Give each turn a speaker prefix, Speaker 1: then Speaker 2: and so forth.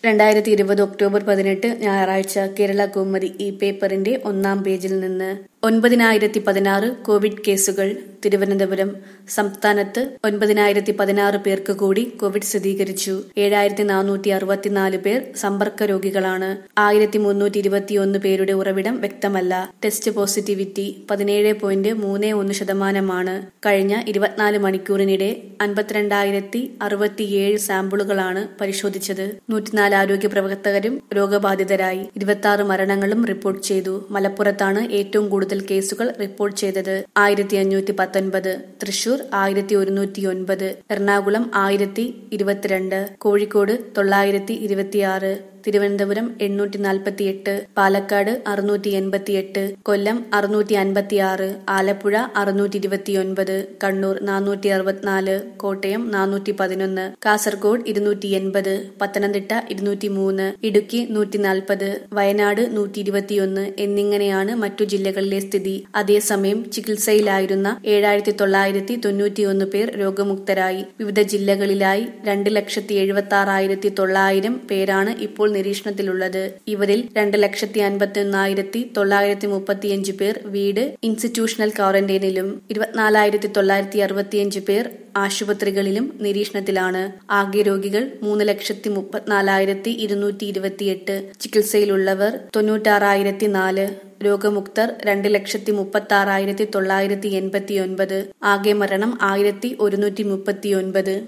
Speaker 1: രണ്ടായിരത്തി ഇരുപത് ഒക്ടോബർ പതിനെട്ട് ഞായറാഴ്ച കേരള കൗമുദി ഈ പേപ്പറിന്റെ ഒന്നാം പേജിൽ നിന്ന് ഒൻപതിനായിരത്തി പതിനാറ് കോവിഡ് കേസുകൾ തിരുവനന്തപുരം സംസ്ഥാനത്ത് ഒൻപതിനായിരത്തി പതിനാറ് പേർക്ക് കൂടി കോവിഡ് സ്ഥിരീകരിച്ചു ഏഴായിരത്തി നാനൂറ്റി അറുപത്തിനാല് പേർ സമ്പർക്ക രോഗികളാണ് ആയിരത്തി മുന്നൂറ്റി ഇരുപത്തിയൊന്ന് പേരുടെ ഉറവിടം വ്യക്തമല്ല ടെസ്റ്റ് പോസിറ്റിവിറ്റി പതിനേഴ് പോയിന്റ് മൂന്ന് ഒന്ന് ശതമാനമാണ് കഴിഞ്ഞ ഇരുപത്തിനാല് മണിക്കൂറിനിടെ അൻപത്തിരണ്ടായിരത്തി അറുപത്തിയേഴ് സാമ്പിളുകളാണ് പരിശോധിച്ചത് നൂറ്റിനാല് ആരോഗ്യ പ്രവർത്തകരും രോഗബാധിതരായി ഇരുപത്തി ആറ് മരണങ്ങളും റിപ്പോർട്ട് ചെയ്തു മലപ്പുറത്താണ് ഏറ്റവും കൂടുതൽ കേസുകൾ റിപ്പോർട്ട് ചെയ്തത് ആയിരത്തി അഞ്ഞൂറ്റി പത്തൊൻപത് തൃശൂർ ആയിരത്തി ഒരുന്നൂറ്റി ഒൻപത് എറണാകുളം ആയിരത്തി ഇരുപത്തിരണ്ട് കോഴിക്കോട് തൊള്ളായിരത്തി ഇരുപത്തിയാറ് തിരുവനന്തപുരം എണ്ണൂറ്റി നാൽപ്പത്തി എട്ട് പാലക്കാട് അറുന്നൂറ്റി എൺപത്തി എട്ട് കൊല്ലം അറുന്നൂറ്റി അൻപത്തി ആറ് ആലപ്പുഴ അറുന്നൂറ്റി ഇരുപത്തിയൊൻപത് കണ്ണൂർ നാനൂറ്റി അറുപത്തിനാല് കോട്ടയം നാനൂറ്റി പതിനൊന്ന് കാസർഗോഡ് ഇരുന്നൂറ്റി എൺപത് പത്തനംതിട്ട ഇരുന്നൂറ്റി മൂന്ന് ഇടുക്കി നൂറ്റി നാൽപ്പത് വയനാട് നൂറ്റി ഇരുപത്തിയൊന്ന് എന്നിങ്ങനെയാണ് മറ്റു ജില്ലകളിലെ സ്ഥിതി അതേസമയം ചികിത്സയിലായിരുന്ന ഏഴായിരത്തി തൊള്ളായിരത്തി തൊണ്ണൂറ്റിയൊന്ന് പേർ രോഗമുക്തരായി വിവിധ ജില്ലകളിലായി രണ്ട് ലക്ഷത്തി എഴുപത്തി ആറായിരത്തി തൊള്ളായിരം പേരാണ് ഇപ്പോൾ നിരീക്ഷണത്തിലുള്ളത് ഇവരിൽ രണ്ട് ലക്ഷത്തി അൻപത്തി ഒന്നായിരത്തി തൊള്ളായിരത്തി മുപ്പത്തിയഞ്ച് പേർ വീട് ഇൻസ്റ്റിറ്റ്യൂഷണൽ ക്വാറന്റൈനിലും ഇരുപത്തിനാലായിരത്തി തൊള്ളായിരത്തി അറുപത്തിയഞ്ച് പേർ ആശുപത്രികളിലും നിരീക്ഷണത്തിലാണ് ആകെ രോഗികൾ മൂന്ന് ലക്ഷത്തി മുപ്പത്തിനാലായിരത്തി ഇരുന്നൂറ്റി ഇരുപത്തിയെട്ട് ചികിത്സയിലുള്ളവർ തൊണ്ണൂറ്റാറായിരത്തി നാല് രോഗമുക്തർ രണ്ട് ലക്ഷത്തി മുപ്പത്തി ആറായിരത്തി തൊള്ളായിരത്തി എൺപത്തി ഒൻപത് ആകെ മരണം ആയിരത്തി ഒരുന്നൂറ്റി മുപ്പത്തി ഒൻപത്